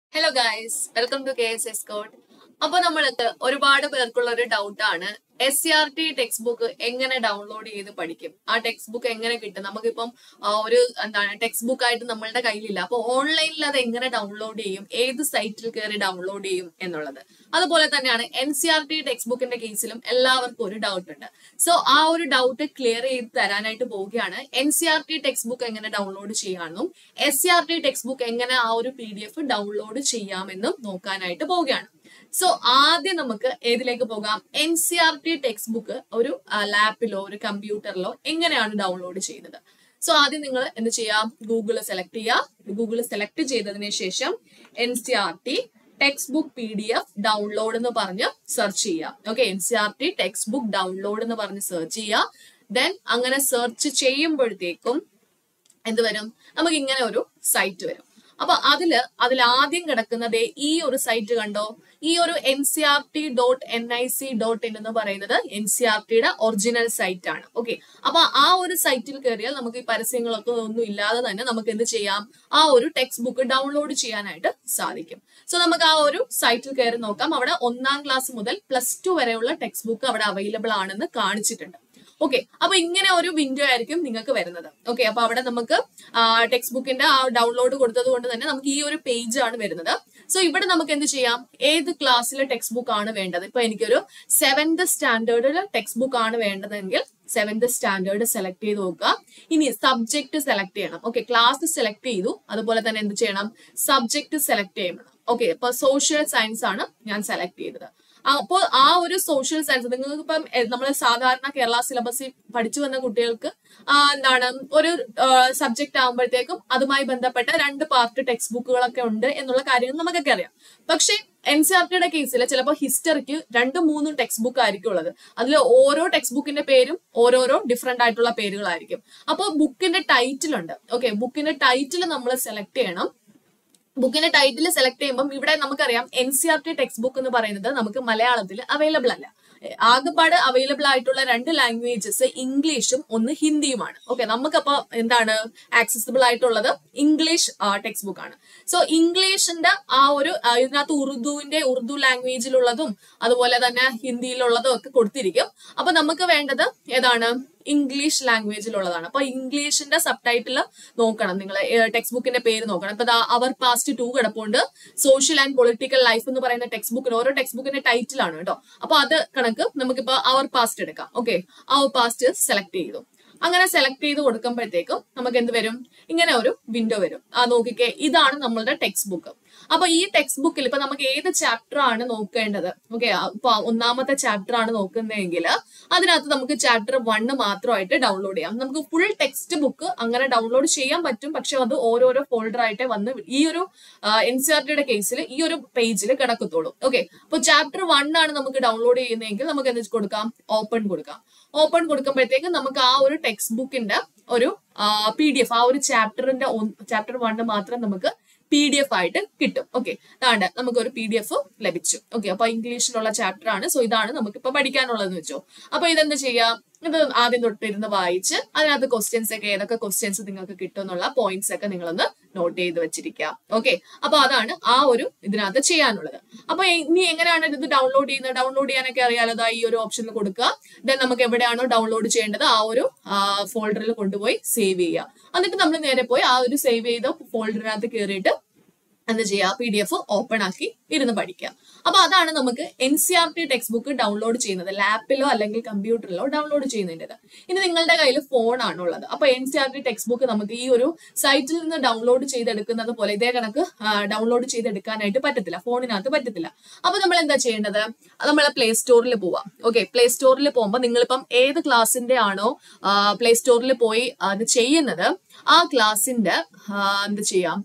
hello guys welcome to K S S code അപ്പൊ നമ്മൾക്ക് ഒരുപാട് പേർക്കുള്ള ഒരു ഡൗട്ട് ആണ് S C R T text book എങ്ങനെ ഡൗൺലോഡ് ചെയ്ത് പഠിക്കും ആ ടെക്സ്റ്റ് ബുക്ക് എങ്ങനെ കിട്ടും നമുക്കിപ്പം ആ, ഒരു എന്താണ് ടെക്സ്റ്റ് ബുക്ക് ആയിട്ട് നമ്മളുടെ കയ്യിലില്ല അപ്പൊ ഓൺലൈനിൽ അത് എങ്ങനെ ഡൗൺലോഡ് ചെയ്യും ഏത് സൈറ്റിൽ കയറി ഡൗൺലോഡ് ചെയ്യും എന്നുള്ളത് അതുപോലെ തന്നെയാണ് N C R T text ബുക്കിന്റെ കേസിലും എല്ലാവർക്കും ഒരു ഡൗട്ട് ഉണ്ട് സോ ആ ഒരു ഡൗട്ട് ക്ലിയർ ചെയ്ത് തരാനായിട്ട് പോവുകയാണ് N C R T text book എങ്ങനെ ഡൗൺലോഡ് ചെയ്യാമെന്നും S C R T text book എങ്ങനെ ആ ഒരു പി ഡി എഫ് ഡൗൺലോഡ് ചെയ്യാമെന്നും നോക്കാനായിട്ട് പോവുകയാണ് സോ ആദ്യം നമുക്ക് ഏതിലേക്ക് പോകാം N C R T text book ഒരു ലാപ്പിലോ ഒരു കമ്പ്യൂട്ടറിലോ എങ്ങനെയാണ് ഡൗൺലോഡ് ചെയ്യുന്നത് സോ ആദ്യം നിങ്ങൾ എന്ത് ചെയ്യാം ഗൂഗിൾ സെലക്ട് ചെയ്യുക ഗൂഗിൾ സെലക്ട് ചെയ്തതിന് ശേഷം N C R T text book P D F download എന്ന് പറഞ്ഞ് സെർച്ച് ചെയ്യാം okay N C R T text book download എന്ന് പറഞ്ഞ് സെർച്ച് ചെയ്യുക ദെൻ അങ്ങനെ സെർച്ച് ചെയ്യുമ്പോഴത്തേക്കും എന്ത് വരും നമുക്ക് ഇങ്ങനെ ഒരു സൈറ്റ് വരും അപ്പൊ അതില് അതിൽ ആദ്യം കിടക്കുന്നത് ഈ ഒരു സൈറ്റ് കണ്ടോ ഈ ഒരു N C R T dot N I C dot in എന്ന് പറയുന്നത് എൻ സി ആർ ടിയുടെ ഒറിജിനൽ സൈറ്റ് ആണ് ഓക്കെ അപ്പൊ ആ ഒരു സൈറ്റിൽ കയറിയാൽ നമുക്ക് ഈ പരസ്യങ്ങളൊക്കെ ഒന്നും ഇല്ലാതെ തന്നെ നമുക്ക് എന്ത് ചെയ്യാം ആ ഒരു ടെക്സ്റ്റ് ബുക്ക് ഡൗൺലോഡ് ചെയ്യാനായിട്ട് സാധിക്കും സോ നമുക്ക് ആ ഒരു സൈറ്റിൽ കയറി നോക്കാം അവിടെ ഒന്നാം ക്ലാസ് മുതൽ പ്ലസ് ടു വരെയുള്ള ടെക്സ്റ്റ് ബുക്ക് അവിടെ അവൈലബിൾ ആണെന്ന് കാണിച്ചിട്ടുണ്ട് ഓക്കെ അപ്പൊ ഇങ്ങനെ ഒരു വിൻഡോ ആയിരിക്കും നിങ്ങൾക്ക് വരുന്നത് ഓക്കെ അപ്പൊ അവിടെ നമുക്ക് ടെക്സ്റ്റ് ബുക്കിന്റെ ആ ഡൗൺലോഡ് കൊടുത്തത് കൊണ്ട് തന്നെ നമുക്ക് ഈ ഒരു പേജ് ആണ് വരുന്നത് സോ ഇവിടെ നമുക്ക് എന്ത് ചെയ്യാം ഏത് ക്ലാസ്സിലെ ടെക്സ്റ്റ് ബുക്ക് ആണ് വേണ്ടത് ഇപ്പൊ എനിക്കൊരു സെവൻത് സ്റ്റാൻഡേർഡിലെ ടെക്സ്റ്റ് ബുക്ക് ആണ് വേണ്ടതെങ്കിൽ സെവൻത് സ്റ്റാൻഡേർഡ് സെലക്ട് ചെയ്ത് നോക്കുക ഇനി സബ്ജക്ട് സെലക്ട് ചെയ്യണം ഓക്കെ ക്ലാസ് സെലക്ട് ചെയ്തു അതുപോലെ തന്നെ എന്ത് ചെയ്യണം സബ്ജക്ട് സെലക്ട് ചെയ്യണം ഓക്കെ ഇപ്പൊ സോഷ്യൽ സയൻസ് ആണ് ഞാൻ സെലക്ട് ചെയ്തത് അപ്പോൾ ആ ഒരു സോഷ്യൽ സയൻസ് നിങ്ങൾക്ക് ഇപ്പം നമ്മൾ സാധാരണ കേരള സിലബസിൽ പഠിച്ചു വന്ന കുട്ടികൾക്ക് ആ, എന്താണ് ഒരു സബ്ജക്ട് ആകുമ്പോഴത്തേക്കും അതുമായി ബന്ധപ്പെട്ട രണ്ട് പാർട്ട് ടെക്സ്റ്റ് ബുക്കുകളൊക്കെ ഉണ്ട് എന്നുള്ള കാര്യങ്ങൾ നമുക്കൊക്കെ അറിയാം പക്ഷേ എൻ സി ആർ ടിയുടെ കേസിൽ ചിലപ്പോൾ ഹിസ്റ്ററിക്ക് രണ്ടും മൂന്നും ടെക്സ്റ്റ് ബുക്ക് ആയിരിക്കും ഉള്ളത് അതിൽ ഓരോ ടെക്സ്റ്റ് ബുക്കിന്റെ പേരും ഓരോരോ ഡിഫറെന്റ് ആയിട്ടുള്ള പേരുകളായിരിക്കും അപ്പോൾ ബുക്കിന്റെ ടൈറ്റിൽ ഉണ്ട് ഓക്കെ ബുക്കിന്റെ ടൈറ്റിൽ നമ്മൾ സെലക്ട് ചെയ്യണം ബുക്കിന്റെ ടൈറ്റിൽ സെലക്ട് ചെയ്യുമ്പോൾ ഇവിടെ നമുക്കറിയാം N C R T text book എന്ന് പറയുന്നത് നമുക്ക് മലയാളത്തിൽ അവൈലബിൾ അല്ല എ, ആകെപ്പാട് അവൈലബിൾ ആയിട്ടുള്ള രണ്ട് ലാംഗ്വേജസ് ഇംഗ്ലീഷും ഒന്ന് ഹിന്ദിയുമാണ് ഓക്കെ നമുക്കപ്പോ എന്താണ് ആക്സസിബിൾ ആയിട്ടുള്ളത് ഇംഗ്ലീഷ് ടെക്സ്റ്റ് ബുക്ക് ആണ് സോ ഇംഗ്ലീഷിന്റെ ആ ഒരു ആ, ഇതിനകത്ത് ഉറുദുവിന്റെ ഉറുദു ലാംഗ്വേജിലുള്ളതും അതുപോലെ തന്നെ ഹിന്ദിയിലുള്ളതും ഒക്കെ കൊടുത്തിരിക്കും അപ്പൊ നമുക്ക് വേണ്ടത് ഏതാണ് ഇംഗ്ലീഷ് ലാംഗ്വേജിലുള്ളതാണ് അപ്പൊ ഇംഗ്ലീഷിന്റെ സബ് ടൈറ്റിൽ നോക്കണം നിങ്ങൾ ടെക്സ്റ്റ് ബുക്കിന്റെ പേര് നോക്കണം ഇപ്പൊ അവർ പാസ്റ്റ് ടു കിടപ്പുണ്ട് സോഷ്യൽ ആൻഡ് പൊളിറ്റിക്കൽ ലൈഫ് എന്ന് പറയുന്ന ടെക്സ്റ്റ് ബുക്കിന് ഓരോ ടെക്സ്റ്റ് ബുക്കിന്റെ ടൈറ്റിൽ ആണ് കേട്ടോ അപ്പൊ അത് കണക്ക് നമുക്കിപ്പോ അവർ പാസ്റ്റ് എടുക്കാം ഓക്കെ അവർ പാസ്റ്റ് സെലക്ട് ചെയ്തു അങ്ങനെ സെലക്ട് ചെയ്ത് കൊടുക്കുമ്പോഴത്തേക്കും നമുക്ക് എന്ത് വരും ഇങ്ങനെ ഒരു വിൻഡോ വരും ആ നോക്കിക്കേ ഇതാണ് നമ്മളുടെ ടെക്സ്റ്റ് ബുക്ക് അപ്പൊ ഈ ടെക്സ്റ്റ് ബുക്കിൽ ഇപ്പൊ നമുക്ക് ഏത് ചാപ്റ്റർ ആണ് നോക്കേണ്ടത് ഓക്കെ ഇപ്പൊ ഒന്നാമത്തെ ചാപ്റ്റർ ആണ് നോക്കുന്നതെങ്കിൽ അതിനകത്ത് നമുക്ക് ചാപ്റ്റർ വണ്ണ് മാത്രമായിട്ട് ഡൗൺലോഡ് ചെയ്യാം നമുക്ക് ഫുൾ ടെക്സ്റ്റ് ബുക്ക് അങ്ങനെ ഡൗൺലോഡ് ചെയ്യാൻ പറ്റും പക്ഷെ അത് ഓരോരോ ഫോൾഡർ ആയിട്ടേ വന്ന് ഈ ഒരു എൻ സി ആർ ടിയുടെ കേസിൽ ഈ ഒരു പേജിൽ കിടക്കത്തുള്ളൂ ഓക്കെ അപ്പൊ ചാപ്റ്റർ വൺ ആണ് നമുക്ക് ഡൗൺലോഡ് ചെയ്യുന്നതെങ്കിൽ നമുക്ക് എന്ത് കൊടുക്കാം ഓപ്പൺ കൊടുക്കാം ഓപ്പൺ കൊടുക്കുമ്പോഴത്തേക്ക് നമുക്ക് ആ ഒരു ടെക്സ്റ്റ് ബുക്കിന്റെ ഒരു പി ഡി എഫ് ആ ഒരു ചാപ്റ്ററിന്റെ ചാപ്റ്റർ വണ്ണ് മാത്രം നമുക്ക് പി ഡി എഫ് ആയിട്ട് കിട്ടും ഓക്കെ അതാണ്ട് നമുക്ക് ഒരു പി ഡി എഫ് ലഭിച്ചു ഓക്കെ അപ്പൊ ഇംഗ്ലീഷിലുള്ള ചാപ്റ്റർ ആണ് സോ ഇതാണ് നമുക്ക് ഇപ്പൊ പഠിക്കാനുള്ളതെന്ന് വെച്ചോ അപ്പൊ ഇതെന്ത് ചെയ്യാം ഇത് ആദ്യം തൊട്ടിരുന്ന് വായിച്ച് അതിനകത്ത് ക്വസ്റ്റ്യൻസ് ഒക്കെ ഏതൊക്കെ ക്വസ്റ്റ്യൻസ് നിങ്ങൾക്ക് കിട്ടും എന്നുള്ള പോയിന്റ്സ് ഒക്കെ നിങ്ങളൊന്ന് നോട്ട് ചെയ്ത് വെച്ചിരിക്കുക ഓക്കെ അപ്പൊ അതാണ് ആ ഒരു ഇതിനകത്ത് ചെയ്യാനുള്ളത് അപ്പൊ ഇനി എങ്ങനെയാണ് ഇത് ഡൗൺലോഡ് ചെയ്യുന്നത് ഡൗൺലോഡ് ചെയ്യാനൊക്കെ അറിയാലോ ദാ ഈ ഒരു ഓപ്ഷനിൽ കൊടുക്കുക ദെൻ നമുക്ക് എവിടെയാണോ ഡൗൺലോഡ് ചെയ്യേണ്ടത് ആ ഒരു ഫോൾഡറിൽ കൊണ്ടുപോയി സേവ് ചെയ്യുക എന്നിട്ട് നമ്മൾ നേരെ പോയി ആ ഒരു സേവ് ചെയ്ത ഫോൾഡറിനകത്ത് കയറിയിട്ട് എന്ത് ചെയ്യുക പി ഡി എഫ് ഓപ്പൺ ആക്കി ഇരുന്ന് പഠിക്കുക അപ്പൊ അതാണ് നമുക്ക് N C R T text book download ചെയ്യുന്നത് ലാപ്പിലോ അല്ലെങ്കിൽ കമ്പ്യൂട്ടറിലോ ഡൗൺലോഡ് ചെയ്യുന്നതിൻ്റെത് ഇനി നിങ്ങളുടെ കയ്യിൽ ഫോൺ ആണുള്ളത് അപ്പൊ N C R T text book നമുക്ക് ഈ ഒരു സൈറ്റിൽ നിന്ന് ഡൗൺലോഡ് ചെയ്തെടുക്കുന്നത് പോലെ ഇതേ കണക്ക് ഡൗൺലോഡ് ചെയ്തെടുക്കാനായിട്ട് പറ്റത്തില്ല ഫോണിനകത്ത് പറ്റത്തില്ല അപ്പൊ നമ്മൾ എന്താ ചെയ്യേണ്ടത് നമ്മൾ പ്ലേ സ്റ്റോറിൽ പോവാം ഓക്കെ പ്ലേ സ്റ്റോറിൽ പോകുമ്പോൾ നിങ്ങളിപ്പം ഏത് ക്ലാസ്സിന്റെ ആണോ പ്ലേ സ്റ്റോറിൽ പോയി അത് ചെയ്യുന്നത് ആ ക്ലാസ്സിന്റെ എന്ത് ചെയ്യാം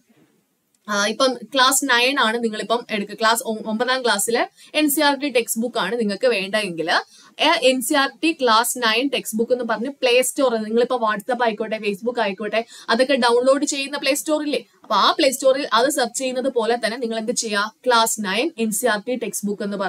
ആ, ഇപ്പം ക്ലാസ് നയൻ ആണ് നിങ്ങളിപ്പം എടുക്കുക ക്ലാസ് ഒ- ഒമ്പതാം ക്ലാസ്സിലെ N C R T text book ആണ് നിങ്ങൾക്ക് വേണ്ടതെങ്കിൽ N C R T class nine text book എന്ന് പറഞ്ഞ് പ്ലേ സ്റ്റോർ നിങ്ങളിപ്പോ വാട്സപ്പ് ആയിക്കോട്ടെ ഫേസ്ബുക്ക് ആയിക്കോട്ടെ അതൊക്കെ ഡൗൺലോഡ് ചെയ്യുന്ന പ്ലേ സ്റ്റോറില്ലേ അപ്പൊ ആ പ്ലേ സ്റ്റോറിൽ അത് സെർച്ച് ചെയ്യുന്നത് പോലെ തന്നെ നിങ്ങൾ എന്ത് ചെയ്യുക class nine N C R T text book എന്ന് പറഞ്ഞ്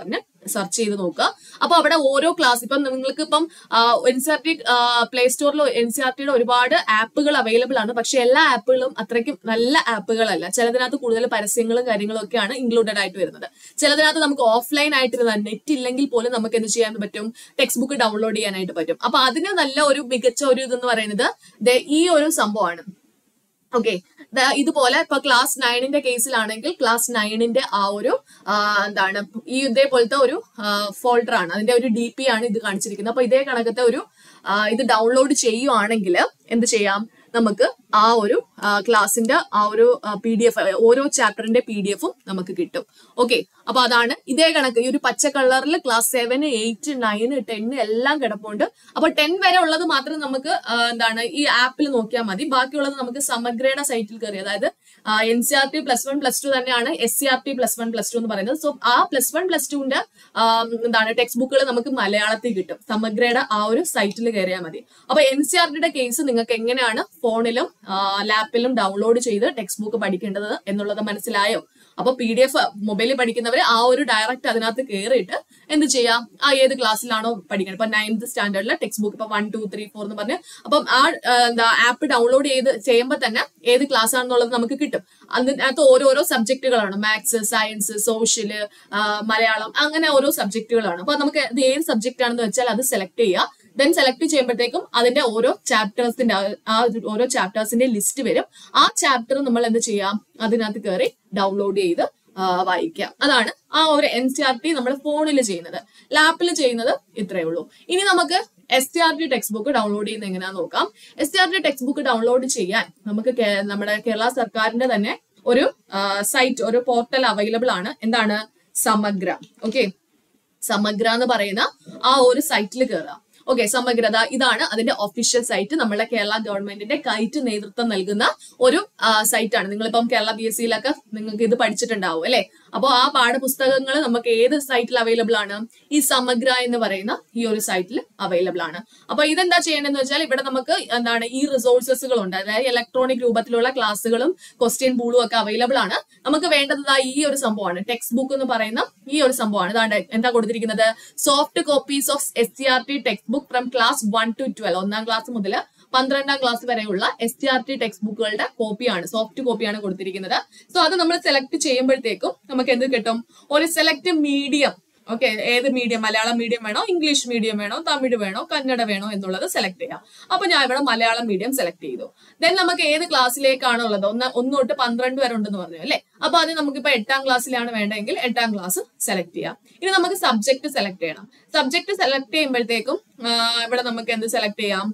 സെർച്ച് ചെയ്ത് നോക്കുക അപ്പൊ അവിടെ ഓരോ ക്ലാസ് ഇപ്പം നിങ്ങൾക്ക് ഇപ്പം N C R T play സ്റ്റോറിൽ എൻ സി ആർ ടിയുടെ ഒരുപാട് ആപ്പുകൾ അവൈലബിൾ ആണ് പക്ഷെ എല്ലാ ആപ്പുകളും അത്രയ്ക്കും നല്ല ആപ്പുകളല്ല ചിലതിനകത്ത് കൂടുതൽ പരസ്യങ്ങളും കാര്യങ്ങളും ഒക്കെയാണ് ഇൻക്ലൂഡഡ് ആയിട്ട് വരുന്നത് ചിലതിനകത്ത് നമുക്ക് ഓഫ്ലൈൻ ആയിട്ട് നെറ്റ് ഇല്ലെങ്കിൽ പോലും നമുക്ക് എന്ത് ചെയ്യാൻ പറ്റും ടെക്സ്റ്റ് ബുക്ക് ഡൗൺലോഡ് ചെയ്യാനായിട്ട് പറ്റും അപ്പൊ അതിന് നല്ല ഒരു മികച്ച ഒരു ഇതെന്ന് പറയുന്നത് ദേ ഈ ഒരു സംഭവമാണ് ഓക്കെ ഇതുപോലെ ഇപ്പൊ ക്ലാസ് നയനിന്റെ കേസിലാണെങ്കിൽ ക്ലാസ് നയനിന്റെ ആ ഒരു ആ, എന്താണ് ഈ ഇതേപോലത്തെ ഒരു ഫോൾഡർ ആണ് അതിന്റെ ഒരു ഡി പി ആണ് ഇത് കാണിച്ചിരിക്കുന്നത് അപ്പൊ ഇതേ കണക്കത്തെ ഒരു ആ, ഇത് ഡൗൺലോഡ് ചെയ്യുവാണെങ്കിൽ എന്ത് ചെയ്യാം നമുക്ക് ആ ഒരു ക്ലാസിന്റെ ആ ഒരു പി ഡി എഫ് ഓരോ ചാപ്റ്ററിന്റെ പി ഡി എഫും നമുക്ക് കിട്ടും ഓക്കെ അപ്പൊ അതാണ് ഇതേ കണക്ക് ഈ ഒരു പച്ച കളറിൽ class seven eight nine ten എല്ലാം കിടപ്പുണ്ട് അപ്പൊ ടെൻ വരെ ഉള്ളത് മാത്രം നമുക്ക് ആ, എന്താണ് ഈ ആപ്പിൽ നോക്കിയാൽ മതി ബാക്കിയുള്ളത് നമുക്ക് സമഗ്രയുടെ സൈറ്റിൽ കയറി അതായത് N C R T plus one plus two തന്നെയാണ് S C R T plus one plus two എന്ന് പറയുന്നത് സോ ആ പ്ലസ് വൺ പ്ലസ് ടുവിന്റെ എന്താണ് ടെക്സ്റ്റ് ബുക്കുകൾ നമുക്ക് മലയാളത്തിൽ കിട്ടും സമഗ്രയുടെ ആ ഒരു സൈറ്റിൽ കയറിയാൽ മതി അപ്പൊ എൻ സി ആർ ടിയുടെ കേസ് നിങ്ങൾക്ക് എങ്ങനെയാണ് ഫോണിലും ലാപ്പിലും ഡൗൺലോഡ് ചെയ്ത് ടെക്സ്റ്റ് ബുക്ക് പഠിക്കേണ്ടത് എന്നുള്ളത് മനസ്സിലായോ അപ്പൊ പി ഡി എഫ് മൊബൈലിൽ പഠിക്കുന്നവർ ആ ഒരു ഡയറക്റ്റ് അതിനകത്ത് കയറിയിട്ട് എന്ത് ചെയ്യാം ആ ഏത് ക്ലാസ്സിലാണോ പഠിക്കുന്നത് ഇപ്പൊ നയൻത് സ്റ്റാൻഡേർഡിലെ ടെക്സ്റ്റ് ബുക്ക് ഇപ്പൊ വൺ ടു ത്രീ ഫോർ എന്ന് പറഞ്ഞ് അപ്പം ആ ആ, എന്താ ആപ്പ് ഡൗൺലോഡ് ചെയ്ത് ചെയ്യുമ്പോൾ തന്നെ ഏത് ക്ലാസ് ആണെന്നുള്ളത് നമുക്ക് കിട്ടും അതിനകത്ത് ഓരോരോ സബ്ജക്റ്റുകളാണ് മാത്സ് സയൻസ് സോഷ്യല് മലയാളം അങ്ങനെ ഓരോ സബ്ജക്റ്റുകളാണ് അപ്പൊ നമുക്ക് ഇത് ഏത് സബ്ജക്റ്റ് ആണെന്ന് വെച്ചാൽ അത് സെലക്ട് ചെയ്യുക ദെൻ സെലക്ട് ചെയ്യുമ്പോഴത്തേക്കും അതിന്റെ ഓരോ ചാപ്റ്റേഴ്സിന്റെ ആ ഒരു ഓരോ ചാപ്റ്റേഴ്സിന്റെ ലിസ്റ്റ് വരും ആ ചാപ്റ്റർ നമ്മൾ എന്ത് ചെയ്യാം അതിനകത്ത് കയറി ഡൗൺലോഡ് ചെയ്ത് ആ, വായിക്കാം അതാണ് ആ ഒരു എൻ സി ആർ ടി നമ്മൾ ഫോണിൽ ചെയ്യുന്നത് ലാപ്പിൽ ചെയ്യുന്നത് ഇത്രയേ ഉള്ളൂ ഇനി നമുക്ക് S T R T text book download ചെയ്യുന്നത് എങ്ങനെയാന്ന് നോക്കാം S T R T text book download ചെയ്യാൻ നമുക്ക് കേ- നമ്മുടെ കേരള സർക്കാരിന്റെ തന്നെ ഒരു സൈറ്റ് ഒരു പോർട്ടൽ അവൈലബിൾ ആണ് എന്താണ് സമഗ്ര ഓക്കെ സമഗ്ര എന്ന് പറയുന്ന ആ ഒരു സൈറ്റിൽ കയറുക ഓക്കെ സമഗ്രത ഇതാണ് അതിന്റെ ഒഫീഷ്യൽ സൈറ്റ് നമ്മളെ കേരള ഗവൺമെന്റിന്റെ കയറ്റ് നേതൃത്വം നൽകുന്ന ഒരു സൈറ്റ് ആണ് നിങ്ങളിപ്പം കേരള പി എസ് സിയിലൊക്കെ നിങ്ങൾക്ക് ഇത് പഠിച്ചിട്ടുണ്ടാവും അല്ലെ അപ്പോൾ ആ പാഠപുസ്തകങ്ങൾ നമുക്ക് ഏത് സൈറ്റിൽ അവൈലബിൾ ആണ് ഈ സമഗ്ര എന്ന് പറയുന്ന ഈ ഒരു സൈറ്റിൽ അവൈലബിൾ ആണ് അപ്പൊ ഇതെന്താ ചെയ്യേണ്ടതെന്ന് വെച്ചാൽ ഇവിടെ നമുക്ക് എന്താണ് ഈ റിസോഴ്സസുകൾ ഉണ്ട് അതായത് ഇലക്ട്രോണിക് രൂപത്തിലുള്ള ക്ലാസ്സുകളും ക്വസ്റ്റ്യൻ പൂളും ഒക്കെ അവൈലബിൾ ആണ് നമുക്ക് വേണ്ടത് ദാ ഈ ഒരു സംഭവമാണ് ടെക്സ്റ്റ് ബുക്ക് എന്ന് പറയുന്ന ഈ ഒരു സംഭവമാണ് ഇതാണ്ട് എന്താ കൊടുത്തിരിക്കുന്നത് soft copies of S C R T text book from class one to twelve ഒന്നാം ക്ലാസ് മുതൽ പന്ത്രണ്ടാം ക്ലാസ് വരെയുള്ള S T R T text ബുക്കുകളുടെ കോപ്പിയാണ് സോഫ്റ്റ് കോപ്പിയാണ് കൊടുത്തിരിക്കുന്നത് സോ അത് നമ്മൾ സെലക്ട് ചെയ്യുമ്പോഴത്തേക്കും നമുക്ക് എന്ത് കിട്ടും ഒരു സെലക്ട് മീഡിയം ഓക്കെ ഏത് മീഡിയം മലയാളം മീഡിയം വേണോ ഇംഗ്ലീഷ് മീഡിയം വേണോ തമിഴ് വേണോ കന്നഡ വേണോ എന്നുള്ളത് സെലക്ട് ചെയ്യാം അപ്പൊ ഞാൻ ഇവിടെ മലയാളം മീഡിയം സെലക്ട് ചെയ്തു ദെൻ നമുക്ക് ഏത് ക്ലാസ്സിലേക്കാണ് ഉള്ളത് ഒന്ന് ഒന്ന് തൊട്ട് പന്ത്രണ്ട് വരെ ഉണ്ടെന്ന് പറഞ്ഞു അല്ലേ അപ്പൊ അത് നമുക്കിപ്പോ എട്ടാം ക്ലാസ്സിലാണ് വേണ്ടതെങ്കിൽ എട്ടാം ക്ലാസ് സെലക്ട് ചെയ്യാം ഇനി നമുക്ക് സബ്ജക്ട് സെലക്ട് ചെയ്യണം സബ്ജക്ട് സെലക്ട് ചെയ്യുമ്പോഴത്തേക്കും ആ, ഇവിടെ നമുക്ക് എന്ത് സെലക്ട് ചെയ്യാം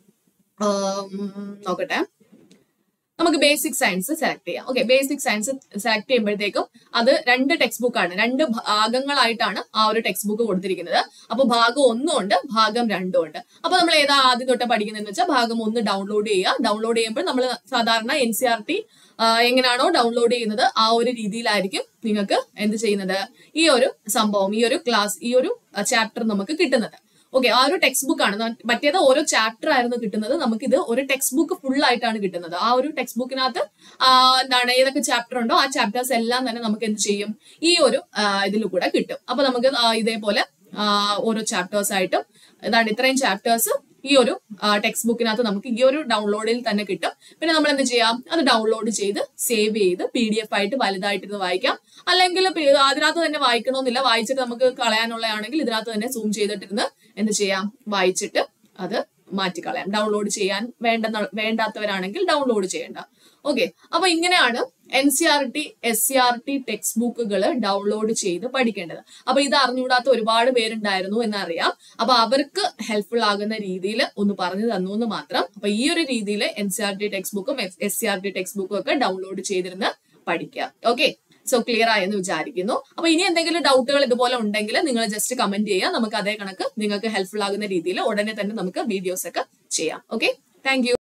ആം, നോക്കട്ടെ നമുക്ക് ബേസിക് സയൻസ് സെലക്ട് ചെയ്യാം ഓക്കെ ബേസിക് സയൻസ് സെലക്ട് ചെയ്യുമ്പോഴത്തേക്കും അത് രണ്ട് ടെക്സ്റ്റ് ബുക്ക് ആണ് രണ്ട് ഭാഗങ്ങളായിട്ടാണ് ആ ഒരു ടെക്സ്റ്റ് ബുക്ക് കൊടുത്തിരിക്കുന്നത് അപ്പൊ ഭാഗം ഒന്നും ഉണ്ട് ഭാഗം രണ്ടും ഉണ്ട് അപ്പൊ നമ്മൾ ഏതാ ആദ്യം തൊട്ട് പഠിക്കുന്നതെന്ന് വെച്ചാൽ ഭാഗം ഒന്ന് ഡൗൺലോഡ് ചെയ്യുക ഡൗൺലോഡ് ചെയ്യുമ്പോൾ നമ്മൾ സാധാരണ എൻ സി ആർ ടി എങ്ങനെയാണോ ഡൗൺലോഡ് ചെയ്യുന്നത് ആ ഒരു രീതിയിലായിരിക്കും നിങ്ങൾക്ക് എന്ത് ചെയ്യുന്നത് ഈ ഒരു സംഭവം ഈ ഒരു ക്ലാസ് ഈ ഒരു ചാപ്റ്റർ നമുക്ക് കിട്ടുന്നത് ഓക്കെ ആ ഒരു ടെക്സ്റ്റ് ബുക്ക് ആണ് ന- മറ്റേത് ഓരോ ചാപ്റ്റർ ആയിരുന്നു കിട്ടുന്നത് നമുക്കിത് ഒരു ടെക്സ്റ്റ് ബുക്ക് ഫുൾ ആയിട്ടാണ് കിട്ടുന്നത് ആ ഒരു ടെക്സ്റ്റ് ബുക്കിനകത്ത് ആ, എന്താണ് ഏതൊക്കെ ചാപ്റ്റർ ഉണ്ടോ ആ ചാപ്റ്റേഴ്സ് എല്ലാം തന്നെ നമുക്ക് എന്ത് ചെയ്യും ഈ ഒരു ഇതിൽ കൂടെ കിട്ടും അപ്പൊ നമുക്ക് ആ, ഇതേപോലെ ആ, ഓരോ ചാപ്റ്റേഴ്സ് ആയിട്ടും ഏതാണ്ട് ഇത്രയും ചാപ്റ്റേഴ്സ് ഈ ഒരു ടെക്സ്റ്റ് ബുക്കിനകത്ത് നമുക്ക് ഈ ഒരു ഡൗൺലോഡിൽ തന്നെ കിട്ടും പിന്നെ നമ്മൾ എന്ത് ചെയ്യാം അത് ഡൗൺലോഡ് ചെയ്ത് സേവ് ചെയ്ത് പി ഡി എഫ് ആയിട്ട് വലുതായിട്ടിരുന്ന് വായിക്കാം അല്ലെങ്കിൽ പി- അതിനകത്ത് തന്നെ വായിക്കണമെന്നില്ല വായിച്ചിട്ട് നമുക്ക് കളയാനുള്ളതാണെങ്കിൽ ഇതിനകത്ത് തന്നെ സൂം ചെയ്തിട്ടിരുന്ന് എന്ത് ചെയ്യാം വായിച്ചിട്ട് അത് മാറ്റിക്കളയാം ഡൗൺലോഡ് ചെയ്യാൻ വേണ്ട വേണ്ടാത്തവരാണെങ്കിൽ ഡൗൺലോഡ് ചെയ്യേണ്ട ഓക്കെ അപ്പൊ ഇങ്ങനെയാണ് N C R T S C R T text ബുക്കുകൾ ഡൗൺലോഡ് ചെയ്ത് പഠിക്കേണ്ടത് അപ്പൊ ഇത് അറിഞ്ഞുകൂടാത്ത ഒരുപാട് പേരുണ്ടായിരുന്നു എന്നറിയാം അപ്പൊ അവർക്ക് ഹെൽപ്ഫുൾ ആകുന്ന രീതിയിൽ ഒന്ന് പറഞ്ഞു തന്നു എന്ന് മാത്രം അപ്പൊ ഈ ഒരു രീതിയിൽ N C R T text ബുക്കും S C R T text ബുക്കും ഒക്കെ ഡൗൺലോഡ് ചെയ്തിരുന്ന് പഠിക്കുക ഓക്കെ സോ ക്ലിയർ ആയെന്ന് വിചാരിക്കുന്നു അപ്പൊ ഇനി എന്തെങ്കിലും ഡൗട്ടുകൾ ഇതുപോലെ ഉണ്ടെങ്കിൽ നിങ്ങൾ ജസ്റ്റ് കമന്റ് ചെയ്യുക നമുക്ക് അതേ കണക്ക് നിങ്ങൾക്ക് ഹെൽപ്ഫുൾ ആകുന്ന രീതിയിൽ ഉടനെ തന്നെ നമുക്ക് വീഡിയോസ് ഒക്കെ ചെയ്യാം ഓക്കെ താങ്ക്